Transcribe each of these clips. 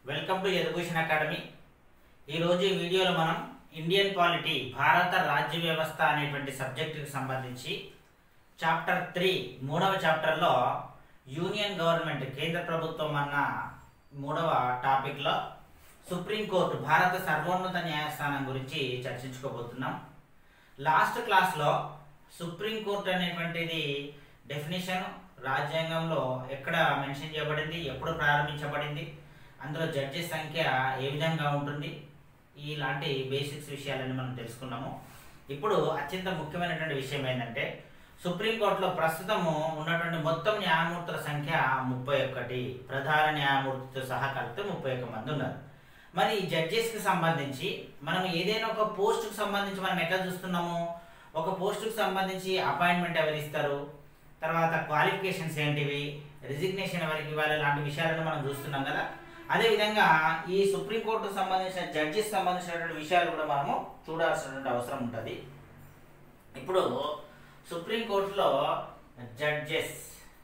welcome to education academy ఈరోజు ఈ వీడియోలో మనం ఇండియన్ పాలిటీ భారత రాజ్య వ్యవస్థ అనేటువంటి సబ్జెక్టుకి సంబంధించి చాప్టర్ త్రీ మూడవ చాప్టర్లో యూనియన్ గవర్నమెంట్ కేంద్ర ప్రభుత్వం అన్న మూడవ టాపిక్లో సుప్రీంకోర్టు భారత సర్వోన్నత న్యాయస్థానం గురించి చర్చించుకోబోతున్నాం లాస్ట్ క్లాస్లో సుప్రీంకోర్టు అనేటువంటిది డెఫినేషన్ రాజ్యాంగంలో ఎక్కడ మెన్షన్ చేయబడింది ఎప్పుడు ప్రారంభించబడింది అందులో జడ్జెస్ సంఖ్య ఏ విధంగా ఉంటుంది ఇలాంటి బేసిక్స్ విషయాలని మనం తెలుసుకున్నాము ఇప్పుడు అత్యంత ముఖ్యమైనటువంటి విషయం ఏంటంటే సుప్రీంకోర్టులో ప్రస్తుతము ఉన్నటువంటి మొత్తం న్యాయమూర్తుల సంఖ్య ముప్పై ఒక్కటి ప్రధాన న్యాయమూర్తితో సహా కలిపితే ముప్పై ఒక్క మంది ఉన్నారు మరి ఈ జడ్జెస్కి సంబంధించి మనం ఏదైనా ఒక పోస్టుకు సంబంధించి మనం ఎట్లా చూస్తున్నాము ఒక పోస్టుకు సంబంధించి అపాయింట్మెంట్ ఎవరు ఇస్తారు తర్వాత క్వాలిఫికేషన్స్ ఏంటివి రిజిగ్నేషన్ ఎవరికి ఇవ్వాలి లాంటి విషయాలను మనం చూస్తున్నాం కదా అదేవిధంగా ఈ సుప్రీంకోర్టుకు సంబంధించిన జడ్జెస్ సంబంధించినటువంటి విషయాలు కూడా మనము చూడాల్సినటువంటి అవసరం ఉంటుంది ఇప్పుడు సుప్రీంకోర్టులో జడ్జెస్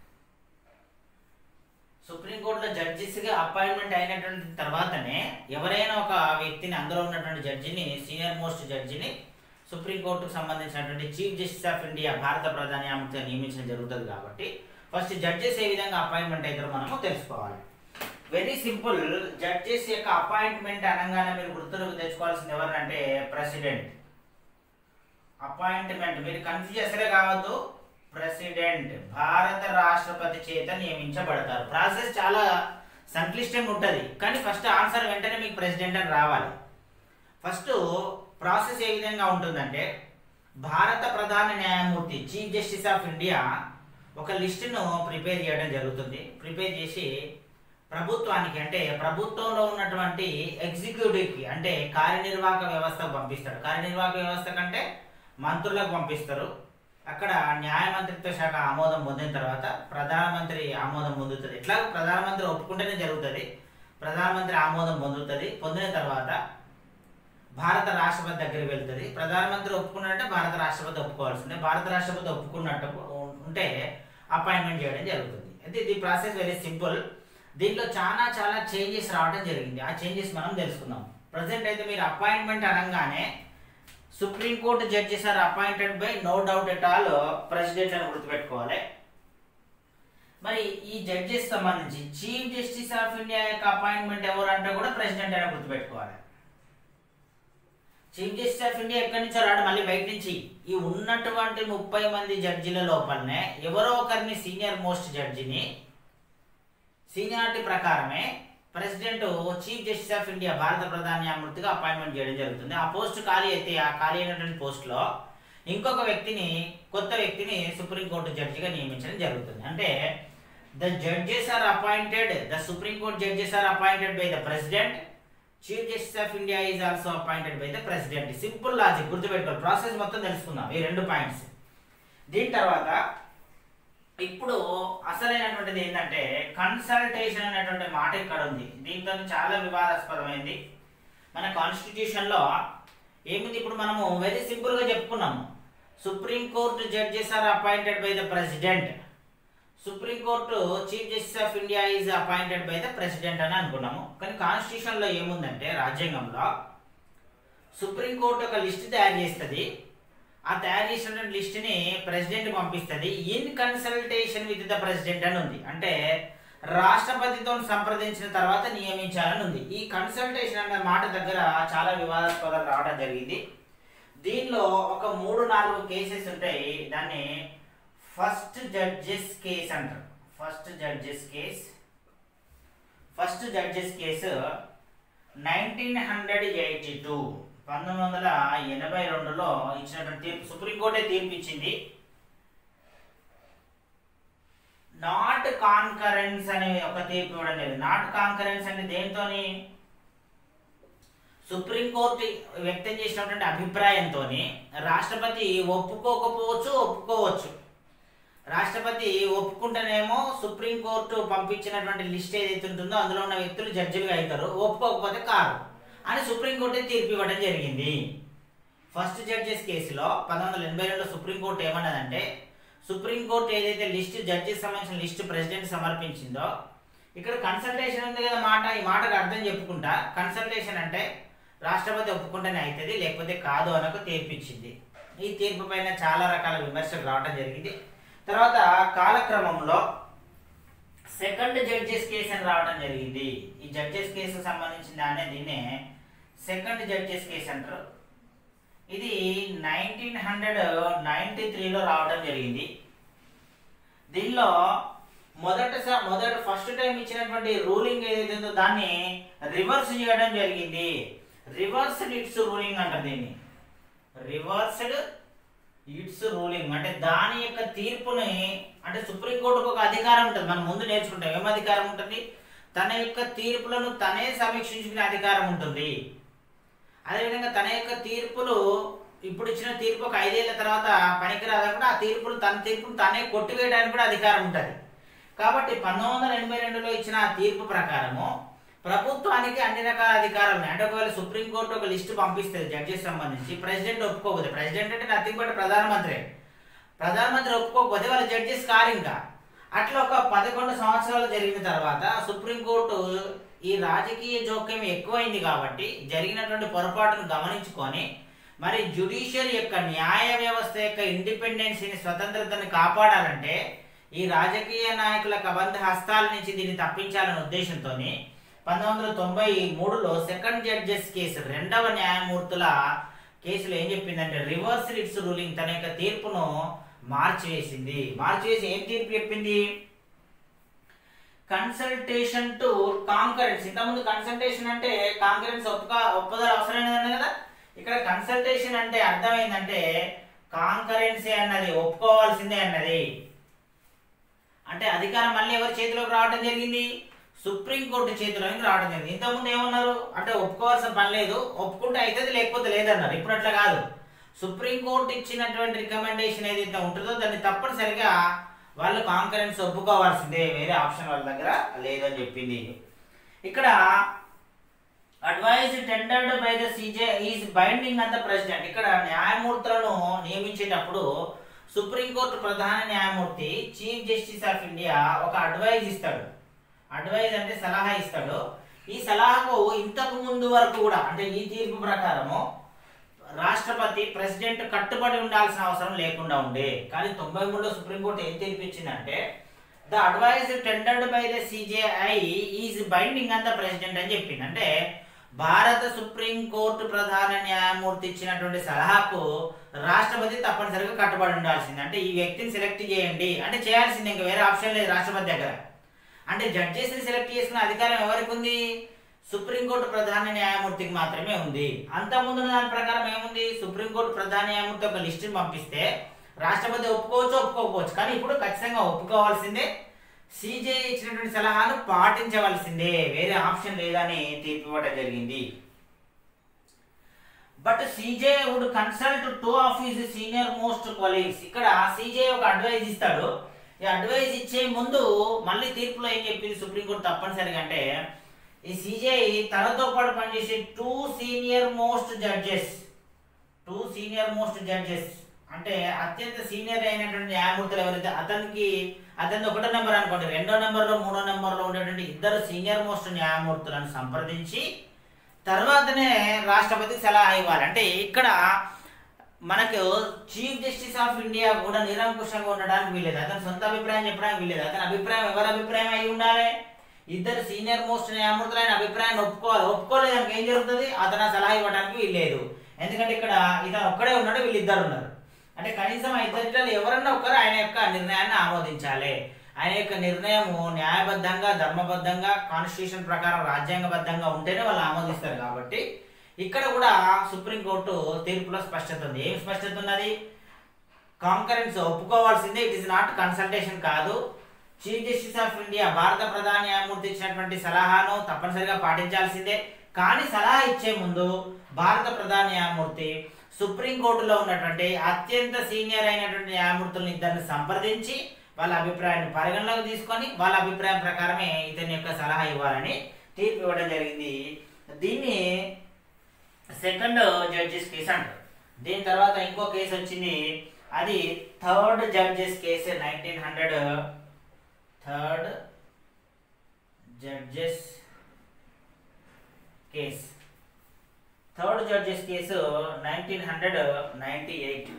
సుప్రీంకోర్టులో జడ్జెస్గా అపాయింట్మెంట్ అయినటువంటి తర్వాతనే ఎవరైనా ఒక వ్యక్తిని అందులో ఉన్నటువంటి జడ్జిని సీనియర్ మోస్ట్ జడ్జిని సుప్రీంకోర్టుకు సంబంధించినటువంటి చీఫ్ జస్టిస్ ఆఫ్ ఇండియా భారత ప్రధాన న్యాయమూర్తిగా నియమించడం జరుగుతుంది కాబట్టి ఫస్ట్ జడ్జెస్ ఏ విధంగా అపాయింట్మెంట్ అవుతారో మనము తెలుసుకోవాలి వెరీ సింపుల్ జడ్జెస్ యొక్క అపాయింట్మెంట్ అనగానే మీరు గుర్తులోకి తెచ్చుకోవాల్సింది ఎవరంటే ప్రెసిడెంట్ అపాయింట్మెంట్ మీరు కన్ఫ్యూజ్ అసలే కావద్దు ప్రెసిడెంట్ భారత రాష్ట్రపతి చేత నియమించబడతారు ప్రాసెస్ చాలా సంక్లిష్టంగా ఉంటుంది కానీ ఫస్ట్ ఆన్సర్ వెంటనే మీకు ప్రెసిడెంట్ అని రావాలి ఫస్ట్ ప్రాసెస్ ఏ విధంగా ఉంటుందంటే భారత ప్రధాన న్యాయమూర్తి చీఫ్ జస్టిస్ ఆఫ్ ఇండియా ఒక లిస్టును ప్రిపేర్ చేయడం జరుగుతుంది ప్రిపేర్ చేసి ప్రభుత్వానికి అంటే ప్రభుత్వంలో ఉన్నటువంటి ఎగ్జిక్యూటివ్కి అంటే కార్యనిర్వాహక వ్యవస్థకు పంపిస్తాడు కార్యనిర్వాహక వ్యవస్థ కంటే మంత్రులకు పంపిస్తారు అక్కడ న్యాయ మంత్రిత్వ శాఖ ఆమోదం పొందిన తర్వాత ప్రధానమంత్రి ఆమోదం పొందుతుంది ఎట్లా ప్రధానమంత్రి ఒప్పుకుంటేనే జరుగుతుంది ప్రధానమంత్రి ఆమోదం పొందుతుంది పొందిన తర్వాత భారత రాష్ట్రపతి దగ్గరికి వెళ్తుంది ప్రధానమంత్రి ఒప్పుకున్నట్టే భారత రాష్ట్రపతి ఒప్పుకోవాల్సిందే భారత రాష్ట్రపతి ఒప్పుకున్నట్టు ఉంటే అపాయింట్మెంట్ చేయడం జరుగుతుంది అయితే ఇది ప్రాసెస్ వెరీ సింపుల్ దీంట్లో చాలా చాలా చేంజెస్ రావడం జరిగింది ఆ చేంజెస్ మనం తెలుసుకుందాం ప్రజెంట్ అయితే మీరు అపాయింట్మెంట్ అనగానే supreme court judges are appointed by no doubt at all president అని గుర్తుపెట్టుకోవాలి మరి ఈ జడ్జెస్ సంబంధించి చీఫ్ జస్టిస్ ఆఫ్ ఇండియా యొక్క అపాయింట్మెంట్ ఎవరు అంటే కూడా ప్రెసిడెంట్ అని గుర్తుపెట్టుకోవాలి చీఫ్ జస్టిస్ ఆఫ్ ఇండియా ఎక్కడి నుంచో రాడు మళ్ళీ బయట నుంచి ఈ ఉన్నటువంటి ముప్పై మంది జడ్జిల లోపలనే ఎవరో ఒకరిని సీనియర్ మోస్ట్ జడ్జిని సీనియారిటీ ప్రకారమే president chief justice of India భారత ప్రధాన న్యాయమూర్తిగా అపాయింట్మెంట్ చేయడం జరుగుతుంది ఆ పోస్ట్ ఖాళీ అయితే ఆ ఖాళీ అయినటువంటి పోస్ట్లో ఇంకొక వ్యక్తిని కొత్త వ్యక్తిని సుప్రీంకోర్టు జడ్జిగా నియమించడం జరుగుతుంది అంటే the judges are appointed the supreme court judges are appointed by the president chief justice of India is also appointed by the president simple logic గుర్తుపెట్టుకోవాలి ప్రాసెస్ మొత్తం తెలుసుకుందాం ఈ రెండు పాయింట్స్ దీని తర్వాత ఇప్పుడు అసలైనటువంటిది ఏంటంటే కన్సల్టేషన్ అనేటువంటి మాట ఇక్కడ ఉంది దీంతో చాలా వివాదాస్పదమైంది మన కాన్స్టిట్యూషన్లో ఏముంది ఇప్పుడు మనము వెరీ సింపుల్గా చెప్పుకున్నాము supreme court judges are appointed by the president supreme court chief justice of India is appointed by the president అని అనుకున్నాము కానీ కాన్స్టిట్యూషన్లో ఏముందంటే రాజ్యాంగంలో సుప్రీంకోర్టు ఒక లిస్ట్ తయారు చేస్తుంది ఆ తయారు చేసినటువంటి లిస్ట్ని ప్రెసిడెంట్ పంపిస్తుంది in consultation with the president అని ఉంది అంటే రాష్ట్రపతితో సంప్రదించిన తర్వాత నియమించాలని ఉంది ఈ కన్సల్టేషన్ అనే మాట దగ్గర చాలా వివాదాస్పదాలు రావడం జరిగింది దీనిలో ఒక మూడు నాలుగు కేసెస్ ఉంటాయి దాన్ని ఫస్ట్ జడ్జెస్ కేస్ అంటారు first judges case first judges case nineteen hundred eighty two పంతొమ్మిది వందల ఎనభై రెండులో ఇచ్చినటువంటి తీర్పు సుప్రీంకోర్టే తీర్పు ఇచ్చింది నాట్ కాన్కరెన్స్ అనే ఒక తీర్పు ఇవ్వడం జరిగింది నాట్ కాన్కరెన్స్ అంటే దేనితోని సుప్రీంకోర్టు వ్యక్తం చేసినటువంటి అభిప్రాయంతో రాష్ట్రపతి ఒప్పుకోకపోవచ్చు ఒప్పుకోవచ్చు రాష్ట్రపతి ఒప్పుకుంటేనేమో సుప్రీంకోర్టు పంపించినటువంటి లిస్ట్ ఏదైతే ఉంటుందో అందులో ఉన్న వ్యక్తులు జడ్జిలుగా అవుతారు ఒప్పుకోకపోతే కారు అని సుప్రీంకోర్టు తీర్పు ఇవ్వడం జరిగింది ఫస్ట్ జడ్జెస్ కేసులో పంతొమ్మిది వందల ఎనభై రెండులో సుప్రీంకోర్టు ఏమన్నదంటే సుప్రీంకోర్టు ఏదైతే లిస్ట్ జడ్జెస్ సంబంధించిన లిస్ట్ ప్రెసిడెంట్ సమర్పించిందో ఇక్కడ కన్సల్టేషన్ ఉంది కదా మాట ఈ మాటకు అర్థం చెప్పుకుంటా కన్సల్టేషన్ అంటే రాష్ట్రపతి ఒప్పుకుంటేనే అవుతుంది లేకపోతే కాదు అనకు తీర్పు ఇచ్చింది ఈ తీర్పు పైన చాలా రకాల విమర్శలు రావడం జరిగింది తర్వాత కాలక్రమంలో సెకండ్ జడ్జెస్ కేసు అని రావడం జరిగింది ఈ జడ్జెస్ కేసు సంబంధించిన దానే దీన్నే సెకండ్ జడ్జెస్ కేసు అంటారు ఇది నైన్టీన్ హండ్రెడ్ నైన్టీ త్రీలో రావడం జరిగింది దీనిలో మొదటిసారి మొదట ఫస్ట్ టైం ఇచ్చినటువంటి రూలింగ్ ఏదైతే ఉందో దాన్ని రివర్స్ చేయడం జరిగింది రివర్స్డ్ ఇట్స్ రూలింగ్ అంటారు దీన్ని రివర్స్డ్ ఇట్స్ రూలింగ్ అంటే దాని యొక్క తీర్పుని అంటే సుప్రీంకోర్టుకు ఒక అధికారం ఉంటుంది మనం ముందు నేర్చుకుంటాం ఏం అధికారం ఉంటుంది తన యొక్క తీర్పులను తనే సమీక్షించుకునే అధికారం ఉంటుంది అదేవిధంగా తన యొక్క తీర్పులు ఇప్పుడు ఇచ్చిన తీర్పు ఒక ఐదేళ్ల తర్వాత పనికిరాదా కూడా ఆ తీర్పులు తన తీర్పును తానే కొట్టివేయడానికి కూడా అధికారం ఉంటుంది కాబట్టి పంతొమ్మిది వందల ఎనభై రెండులో ఇచ్చిన ఆ తీర్పు ప్రకారము ప్రభుత్వానికి అన్ని రకాల అధికారాలు ఉన్నాయి అంటే ఒకవేళ సుప్రీంకోర్టు ఒక లిస్టు పంపిస్తుంది జడ్జెస్ సంబంధించి ప్రెసిడెంట్ ఒప్పుకోకపోతే ప్రెసిడెంట్ అంటే నథింగ్ బట్ ప్రధానమంత్రి ప్రధానమంత్రి ఒప్పుకోకపోతే వాళ్ళ జడ్జెస్ కారు ఇంకా అట్లా ఒక పదకొండు సంవత్సరాలు జరిగిన తర్వాత సుప్రీంకోర్టు ఈ రాజకీయ జోక్యం ఎక్కువైంది కాబట్టి జరిగినటువంటి పొరపాటును గమనించుకొని మరి జ్యుడిషియల్ యొక్క న్యాయ వ్యవస్థ యొక్క ఇండిపెండెన్సీని స్వతంత్రతని కాపాడాలంటే ఈ రాజకీయ నాయకుల కబంధ హస్తాల నుంచి దీన్ని తప్పించాలనే ఉద్దేశంతో పంతొమ్మిది వందల తొంభై మూడులో సెకండ్ జడ్జెస్ కేసు రెండవ న్యాయమూర్తుల కేసులో ఏం చెప్పిందంటే రివర్స్ రిట్స్ రూలింగ్ తన యొక్క తీర్పును మార్చివేసింది మార్చివేసి ఏం తీర్పు చెప్పింది కన్సల్టేషన్ టు కాంకరెన్స్ ఇంతకుముందు కన్సల్టేషన్ అంటే కాంకరెన్స్ ఒప్పుక ఒప్పుదల అవసరమైనది కదా ఇక్కడ కన్సల్టేషన్ అంటే అర్థం ఏంటంటే కాంకరెన్సీ అన్నది ఒప్పుకోవాల్సిందే అన్నది అంటే అధికారం మళ్ళీ ఎవరి చేతిలోకి రావడం జరిగింది సుప్రీంకోర్టు చేతిలోకి రావడం జరిగింది ఇంతకుముందు ఏమన్నారు అంటే ఒప్పుకోవాల్సిన పని లేదు ఒప్పుకుంటే అవుతుంది లేకపోతే లేదన్నారు ఇప్పుడు అట్లా కాదు సుప్రీంకోర్టు ఇచ్చినటువంటి రికమెండేషన్ ఏదైతే ఉంటుందో దాన్ని తప్పనిసరిగా వాళ్ళు కాంకరెన్స్ ఒప్పుకోవాల్సిందే వేరే ఆప్షన్ వాళ్ళ దగ్గర లేదని చెప్పింది ఇక్కడ advice tendered by the CJ is binding on the president ఇక్కడ న్యాయమూర్తులను నియమించేటప్పుడు సుప్రీంకోర్టు ప్రధాన న్యాయమూర్తి చీఫ్ జస్టిస్ ఆఫ్ ఇండియా ఒక అడ్వైజ్ ఇస్తాడు అడ్వైజ్ అంటే సలహా ఇస్తాడు ఈ సలహాకు ఇంతకు ముందు వరకు కూడా అంటే ఈ తీర్పు ప్రకారము రాష్ట్రపతి ప్రెసిడెంట్ కట్టుబడి ఉండాల్సిన అవసరం లేకుండా ఉండే కానీ తొంభై మూడులో సుప్రీంకోర్టు ఏం తీర్పిచ్చిందంటే the advice tendered by the CJI is binding on the president అని చెప్పింది అంటే భారత సుప్రీం కోర్టు ప్రధాన న్యాయమూర్తి ఇచ్చినటువంటి సలహాకు రాష్ట్రపతి తప్పనిసరిగా కట్టుబడి ఉండాల్సింది అంటే ఈ వ్యక్తిని సెలెక్ట్ చేయండి అంటే చేయాల్సింది ఇంకా వేరే ఆప్షన్ లేదు రాష్ట్రపతి దగ్గర అంటే జడ్జెస్ ని సెలెక్ట్ చేసుకునే అధికారం ఎవరికి ఉంది సుప్రీంకోర్టు ప్రధాన న్యాయమూర్తికి మాత్రమే ఉంది అంత ముందు దాని ప్రకారం ఏముంది సుప్రీంకోర్టు ప్రధాన న్యాయమూర్తి ఒక లిస్టుని పంపిస్తే రాష్ట్రపతి ఒప్పుకోవచ్చు ఒప్పుకోకపోవచ్చు కానీ ఇప్పుడు ఖచ్చితంగా ఒప్పుకోవాల్సిందే సీజే ఇచ్చినటువంటి సలహాను పాటించవలసిందే వేరే ఆప్షన్ లేదని తీర్పు ఇవ్వడం జరిగింది but CJ would consult two of his senior most colleagues ఇక్కడ సీజే ఒక అడ్వైజ్ ఇస్తాడు ఈ అడ్వైజ్ ఇచ్చే ముందు మళ్ళీ తీర్పులో ఏం చెప్పింది సుప్రీంకోర్టు తప్పనిసరిగా అంటే ఈ సీజే తనతో పాటు పనిచేసే two senior most judges two senior most judges అంటే అత్యంత సీనియర్ అయినటువంటి న్యాయమూర్తులు ఎవరైతే అతనికి అతని ఒకటో నెంబర్ అనుకోండి రెండో నెంబర్లో మూడో నెంబర్లో ఉండేటువంటి ఇద్దరు సీనియర్ మోస్ట్ న్యాయమూర్తులను సంప్రదించి తర్వాతనే రాష్ట్రపతికి సలహా ఇవ్వాలి అంటే ఇక్కడ మనకు చీఫ్ జస్టిస్ ఆఫ్ ఇండియా కూడా నిరంకుశంగా ఉండడానికి వీలేదు అతని సొంత అభిప్రాయం చెప్పడానికి వీలేదు అతని అభిప్రాయం ఎవరి అభిప్రాయం అయి ఉండాలి ఇద్దరు సీనియర్ మోస్ట్ న్యాయమూర్తులైన అభిప్రాయాన్ని ఒప్పుకోవాలి ఒప్పుకోలేదానికి ఏం జరుగుతుంది అతను ఆ సలహా ఇవ్వడానికి వీల్లేదు ఎందుకంటే ఇక్కడ ఇతను ఒక్కడే ఉన్నాడు వీళ్ళిద్దరు ఉన్నారు అంటే కనీసం ఆ ఇద్దరిలో ఎవరన్నా ఒకరు ఆయన యొక్క నిర్ణయాన్ని ఆమోదించాలి ఆయన యొక్క నిర్ణయము న్యాయబద్ధంగా ధర్మబద్ధంగా కాన్స్టిట్యూషన్ ప్రకారం రాజ్యాంగబద్ధంగా ఉంటేనే వాళ్ళు ఆమోదిస్తారు కాబట్టి ఇక్కడ కూడా సుప్రీంకోర్టు తీర్పులో స్పష్టత ఉంది ఏం స్పష్టత ఉన్నది కాంకరెన్స్ ఒప్పుకోవాల్సిందే ఇట్ ఇస్ నాట్ కన్సల్టేషన్ కాదు చీఫ్ జస్టిస్ ఆఫ్ ఇండియా భారత ప్రధాన న్యాయమూర్తి ఇచ్చినటువంటి సలహాను తప్పనిసరిగా పాటించాల్సిందే కానీ సలహా ఇచ్చే ముందు భారత ప్రధాన న్యాయమూర్తి సుప్రీంకోర్టులో ఉన్నటువంటి అత్యంత సీనియర్ అయినటువంటి న్యాయమూర్తులను ఇద్దరిని సంప్రదించి వాళ్ళ అభిప్రాయాన్ని పరిగణలోకి తీసుకొని వాళ్ళ అభిప్రాయం ప్రకారమే ఇతని యొక్క సలహా ఇవ్వాలని తీర్పు ఇవ్వడం జరిగింది దీన్ని సెకండ్ జడ్జెస్ కేసు అంటారు దీని తర్వాత ఇంకో కేసు వచ్చింది అది third judges case nineteen hundred third judges case third judges case nineteen hundred ninety eight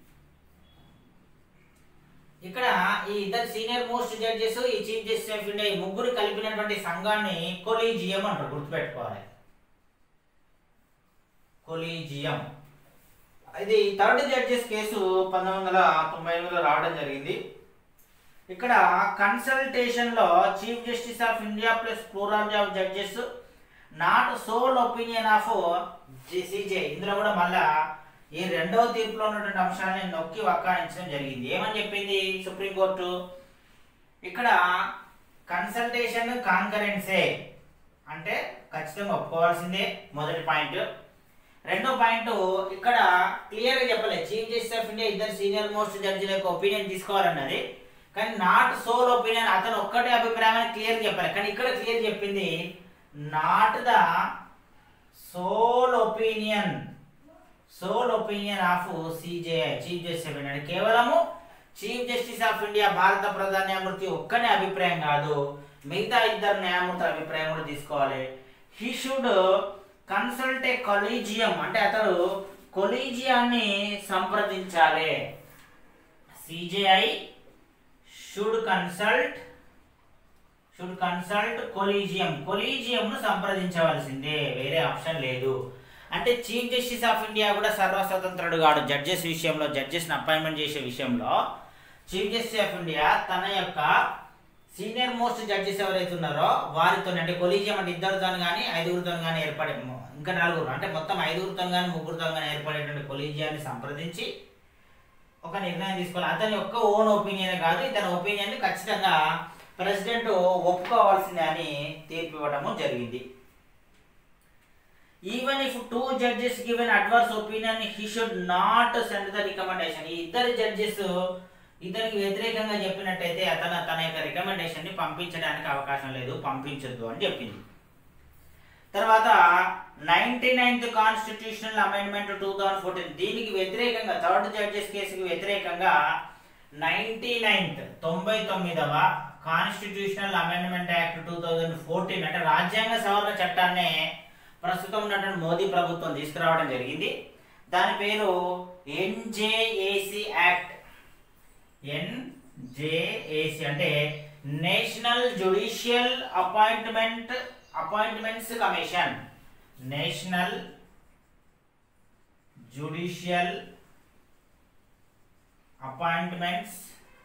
ఇక్కడ ఈ ఇద్దరు సీనియర్ మోస్ట్ జడ్జెస్ ఈ చీఫ్ జస్టిస్ ఆఫ్ ఇండియా ఈ ముగ్గురు కలిపినటువంటి సంఘాన్ని కొలీజియం అంటారు గుర్తుపెట్టుకోవాలి కొలీజియం ఇది థర్డ్ జడ్జెస్ కేసు పంతొమ్మిది వందల తొంభై ఎనిమిదిలో రావడం జరిగింది ఇక్కడ కన్సల్టేషన్ లో chief justice of India plus plurality of judges not sole opinion of CJ ఇందులో కూడా మళ్ళా ఈ రెండవ తీర్పులో ఉన్నటువంటి అంశాన్ని నొక్కి వక్కాయించడం జరిగింది ఏమని చెప్పింది సుప్రీంకోర్టు ఇక్కడ కన్సల్టేషన్ కాన్కరెన్సే అంటే ఖచ్చితంగా ఒప్పుకోవాల్సిందే మొదటి పాయింట్ రెండో పాయింట్ ఇక్కడ క్లియర్ గా చెప్పలేదు చీఫ్ జస్టిస్ ఆఫ్ ఇండియా ఇద్దరు సీనియర్ మోస్ట్ జడ్జిల యొక్క ఒపీనియన్ తీసుకోవాలన్నది కానీ నాట్ సోల్ ఒపీనియన్ అతను ఒక్కటే అభిప్రాయం క్లియర్ చెప్పాలి కానీ ఇక్కడ క్లియర్ చెప్పింది not the sole opinion sole opinion of CJI chief justice of India కేవలము చీఫ్ జస్టిస్ ఆఫ్ ఇండియా భారత ప్రధాన న్యాయమూర్తి ఒక్కనే అభిప్రాయం కాదు మిగతా ఇద్దరు న్యాయమూర్తుల అభిప్రాయం కూడా తీసుకోవాలి he should consult a collegium అంటే అతడు కొలీజియాన్ని సంప్రదించాలి CJI should consult should consult collegium కొలీజియంను సంప్రదించవలసిందే వేరే ఆప్షన్ లేదు అంటే చీఫ్ జస్టిస్ ఆఫ్ ఇండియా కూడా సర్వస్వతంత్రుడు కాడు జడ్జెస్ విషయంలో జడ్జెస్ని అపాయింట్మెంట్ చేసే విషయంలో చీఫ్ జస్టిస్ ఆఫ్ ఇండియా తన యొక్క సీనియర్ మోస్ట్ జడ్జెస్ ఎవరైతే ఉన్నారో వారితో అంటే కొలీజియం అంటే ఇద్దరితో కానీ ఐదుగురితో కానీ ఏర్పడే ఇంకా నలుగురు అంటే మొత్తం ఐదుగురితో కానీ ముగ్గురుతో కానీ ఏర్పడేటువంటి కొలీజియాన్ని సంప్రదించి ఒక నిర్ణయం తీసుకోవాలి అతని యొక్క ఓన్ ఒపీనియన్ కాదు ఇతని ఒపీనియన్ ఖచ్చితంగా ప్రెసిడెంట్ ఒప్పుకోవాల్సిందే అని తీర్పు ఇవ్వడము జరిగింది even if two judges given adverse opinion he should not send the recommendation ఈ ఇద్దరు జడ్జెస్ ఇతనికి వ్యతిరేకంగా చెప్పినట్టయితే అతను తన యొక్క రికమెండేషన్ ని పంపించడానికి అవకాశం లేదు పంపించొద్దు అని చెప్పింది తర్వాత ninety ninth constitutional amendment two thousand fourteen దీనికి వ్యతిరేకంగా థర్డ్ జడ్జెస్ కేసుకి వ్యతిరేకంగా నైన్టీ నైన్త్ తొంభై తొమ్మిదవ constitutional amendment act two thousand fourteen అంటే రాజ్యాంగ సవరణ చట్టాన్ని ప్రస్తుతం ఉన్నటువంటి మోదీ ప్రభుత్వం తీసుకురావడం జరిగింది దాని పేరు ఎన్జేఏసి యాక్ట్ ఎన్జేఏసి అంటే national judicial appointment appointments commission national judicial appointments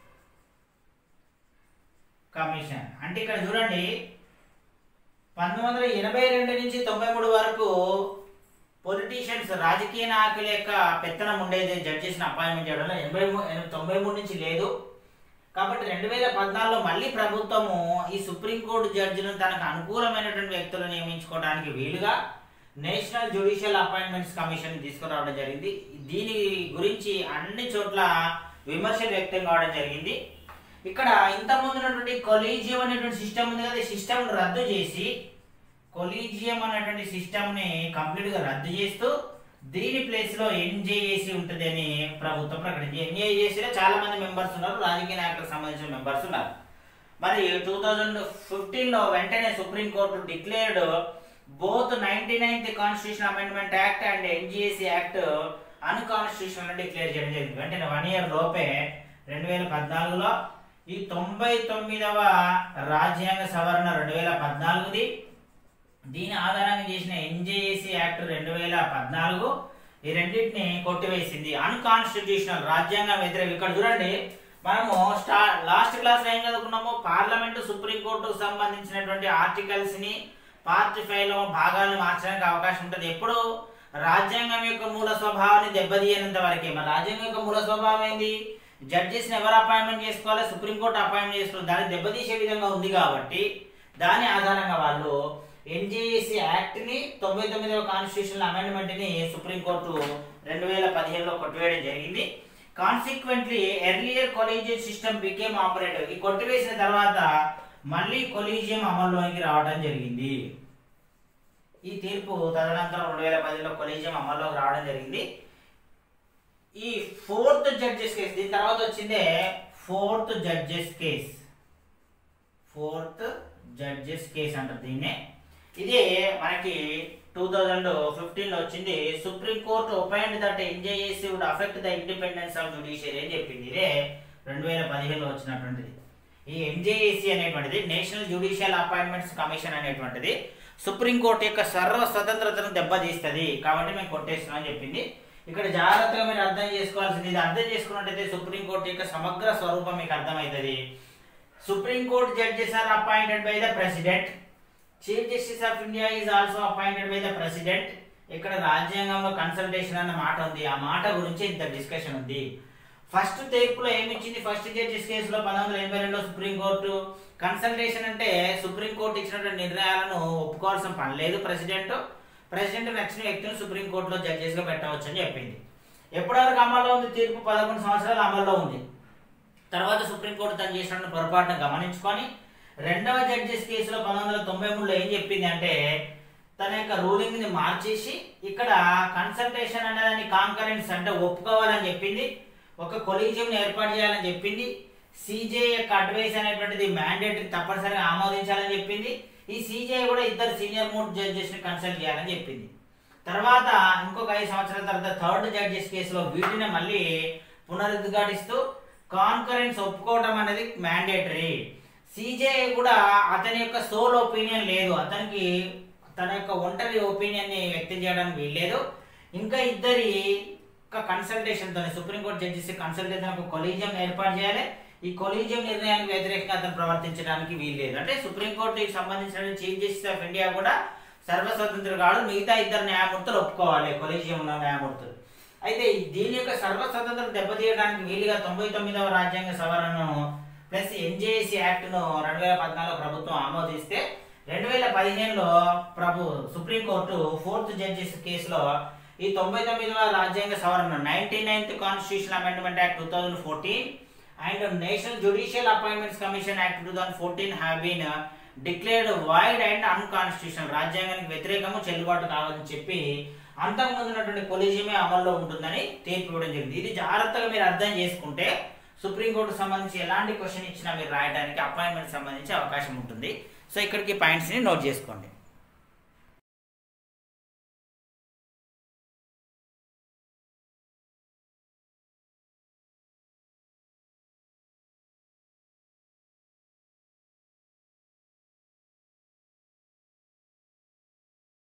commission అంటే ఇక్కడ చూడండి పంతొమ్మిది వందల ఎనభై రెండు నుంచి తొంభై మూడు వరకు పొలిటీషియన్స్ రాజకీయ నాయకుల యొక్క పెత్తనం ఉండేది జడ్జెస్ని అపాయింట్మెంట్ చేయడంలో ఎనభై మూ- ఎన- తొంభై మూడు నుంచి లేదు కాబట్టి రెండు వేల పద్నాలుగులో మళ్ళీ ప్రభుత్వము ఈ సుప్రీంకోర్టు జడ్జిలను తనకు అనుకూలమైనటువంటి వ్యక్తులను నియమించుకోవడానికి వీలుగా నేషనల్ జ్యుడిషియల్ అపాయింట్మెంట్స్ కమిషన్ తీసుకురావడం జరిగింది దీని గురించి అన్ని చోట్ల విమర్శలు వ్యక్తం కావడం జరిగింది ఇక్కడ ఇంతకుముందు ఉన్నటువంటి కొలీజియం అనేటువంటి సిస్టమ్ ఉంది కదా ఈ సిస్టమ్ రద్దు చేసి కొలీజియం అనేటువంటి సిస్టమ్ ని కంప్లీట్ గా రద్దు చేస్తూ దీని ప్లేస్ లో ఎన్జేఏసి ఉంటుంది అని ప్రభుత్వం ప్రకటించింది ఎన్జేఏసి లో చాలా మంది మెంబర్స్ ఉన్నారు రాజకీయ నాయకులకు సంబంధించిన మెంబర్స్ ఉన్నారు మరి టూ థౌజండ్ ఫిఫ్టీన్ లో వెంటనే supreme court declared both ninety ninth constitution amendment act and NJAC act unconstitutional declare చేయడం జరిగింది వెంటనే వన్ ఇయర్ లోపే రెండు వేల పద్నాలుగులో ఈ తొంభై తొమ్మిదవ రాజ్యాంగ సవరణ రెండు వేల పద్నాలుగుది దీని ఆధారంగా చేసిన ఎన్జేఏసి యాక్ట్ రెండు వేల పద్నాలుగు ఈ రెండింటిని కొట్టివేసింది అన్కాన్స్టిట్యూషనల్ రాజ్యాంగం వ్యతిరేక ఇక్కడ చూడండి మనము స్టా లాస్ట్ క్లాస్ ఏం చదువుకున్నాము పార్లమెంటు సుప్రీంకోర్టుకు సంబంధించినటువంటి ఆర్టికల్స్ ని పార్ట్ ఫైవ్ లో భాగాలను మార్చడానికి అవకాశం ఉంటుంది ఎప్పుడు రాజ్యాంగం యొక్క మూల స్వభావాన్ని దెబ్బతీయనంత వరకే మరి రాజ్యాంగం యొక్క మూల స్వభావం ఏంది జడ్జెస్ ని ఎవరు అపాయింట్మెంట్ చేసుకోవాలి సుప్రీంకోర్టు అపాయింట్మెంట్ చేసుకోవాలి దాన్ని దెబ్బతీసే విధంగా ఉంది కాబట్టి దాని ఆధారంగా వాళ్ళు ఎన్జిఎస్సి యాక్ట్ ని తొంభై తొమ్మిదవ కాన్స్టిట్యూషన్ అమెండ్మెంట్ ని సుప్రీంకోర్టు రెండు వేల పదిహేనులో కొట్టివేయడం జరిగింది consequently earlier collegium system became operative ఈ కొట్టివేసిన తర్వాత మళ్ళీ కొలీజియం అమల్లోకి రావడం జరిగింది ఈ తీర్పు తదనంతరం రెండు వేల పదిలో కొలీజియం అమల్లోకి రావడం జరిగింది ఈ ఫోర్త్ జడ్జెస్ కేసు దీని తర్వాత వచ్చిందే fourth judges case fourth judges case అంటారు దీన్నే ఇది మనకి టూ థౌజండ్ ఫిఫ్టీన్లో వచ్చింది supreme court opined that NJAC would affect the independence of judiciary అని చెప్పింది ఇదే రెండు వేల పదిహేనులో వచ్చినటువంటిది ఈ ఎన్జేఏసీ అనేటువంటిది నేషనల్ జ్యుడిషియల్ అపాయింట్మెంట్స్ కమిషన్ అనేటువంటిది సుప్రీంకోర్టు యొక్క సర్వ స్వతంత్రతను దెబ్బతీస్తుంది కాబట్టి మేము కొట్టేస్తున్నాం అని చెప్పింది ఇక్కడ జాగ్రత్తగా మీరు అర్థం చేసుకోవాల్సింది ఇది అర్థం చేసుకున్నట్టయితే సుప్రీంకోర్టు యొక్క సమగ్ర స్వరూపం మీకు అర్థమవుతుంది supreme court judges are appointed by the president chief justice of India is also appointed by the president ఇక్కడ రాజ్యాంగంలో కన్సల్టేషన్ అన్న మాట ఉంది ఆ మాట గురించి ఇంత డిస్కషన్ ఉంది ఫస్ట్ తీర్పులో ఏమి ఇచ్చింది ఫస్ట్ జడ్జిస్ కేసులో పంతొమ్మిది వందల ఎనభై రెండులో సుప్రీంకోర్టు కన్సల్టేషన్ అంటే సుప్రీంకోర్టు ఇచ్చినటువంటి నిర్ణయాలను ఒప్పుకోవాల్సిన పని లేదు ప్రెసిడెంట్ ప్రెసిడెంట్ నచ్చిన వ్యక్తిని సుప్రీంకోర్టులో జడ్జెస్గా పెట్టవచ్చు అని చెప్పింది ఎప్పటివరకు అమల్లో ఉంది తీర్పు పదకొండు సంవత్సరాలు అమల్లో ఉంది తర్వాత సుప్రీంకోర్టు తను చేసిన పొరపాటును గమనించుకొని రెండవ జడ్జెస్ కేసులో పంతొమ్మిది వందల తొంభై మూడులో ఏం చెప్పింది అంటే తన యొక్క రూలింగ్ ని మార్చేసి ఇక్కడ కన్సల్టేషన్ అనేదాన్ని కాంకరెన్స్ అంటే ఒప్పుకోవాలని చెప్పింది ఒక కొలీజియం ఏర్పాటు చేయాలని చెప్పింది సీజే యొక్క అడ్వైస్ అనేటువంటిది మ్యాండేట్ తప్పనిసరిగా ఆమోదించాలని చెప్పింది ఈ సీజే కూడా ఇద్దరు సీనియర్ మోస్ట్ జడ్జెస్ ని కన్సల్ట్ చేయాలని చెప్పింది తర్వాత ఇంకొక ఐదు సంవత్సరాల తర్వాత థర్డ్ జడ్జెస్ కేసులో వీటిని మళ్ళీ పునరుద్ఘాటిస్తూ కాన్కరెన్స్ ఒప్పుకోవడం అనేది మ్యాండేటరీ సీజే కూడా అతని యొక్క సోల్ ఒపీనియన్ లేదు అతనికి తన యొక్క ఒంటరి ఒపీనియన్ ని వ్యక్తం చేయడానికి వీల్లేదు ఇంకా ఇద్దరి కన్సల్టేషన్ తో సుప్రీంకోర్టు జడ్జెస్ కన్సల్టేషన్ ఒక కొలీజియం ఏర్పాటు చేయాలి ఈ కొలీజియం నిర్ణయానికి వ్యతిరేకంగా అతను ప్రవర్తించడానికి వీల్లేదు అంటే సుప్రీంకోర్టుకి సంబంధించిన చీఫ్ జస్టిస్ ఆఫ్ ఇండియా కూడా సర్వస్వతంత్రుడు కాదు మిగతా ఇద్దరు న్యాయమూర్తులు ఒప్పుకోవాలి కొలీజియంలో న్యాయమూర్తులు అయితే ఈ- దీని యొక్క సర్వస్వతంత్రం దెబ్బతీయడానికి వీలుగా తొంభై తొమ్మిదవ రాజ్యాంగ సవరణను ప్లస్ ఎన్జేఏసీ యాక్ట్ ను రెండు వేల పద్నాలుగు ప్రభుత్వం ఆమోదిస్తే రెండు వేల పదిహేనులో ప్రభు సుప్రీంకోర్టు ఫోర్త్ జడ్జెస్ కేసులో ఈ తొంభై తొమ్మిదవ రాజ్యాంగ సవరణ ninety ninth constitution amendment act two thousand fourteen and national judicial appointments commission act two thousand fourteen have been declared void and unconstitutional రాజ్యాంగానికి వ్యతిరేకము చెల్లుబాటు కావాలని చెప్పి అంతకుముందు ఉన్నటువంటి కొలీజియమే అమల్లో ఉంటుందని తీర్పు ఇవ్వడం జరిగింది ఇది జాగ్రత్తగా మీరు అర్థం చేసుకుంటే సుప్రీంకోర్టు సంబంధించి ఎలాంటి క్వశ్చన్ ఇచ్చినా మీరు రాయడానికి అపాయింట్మెంట్ సంబంధించి అవకాశం ఉంటుంది సో ఇక్కడికి పాయింట్స్ని నోట్ చేసుకోండి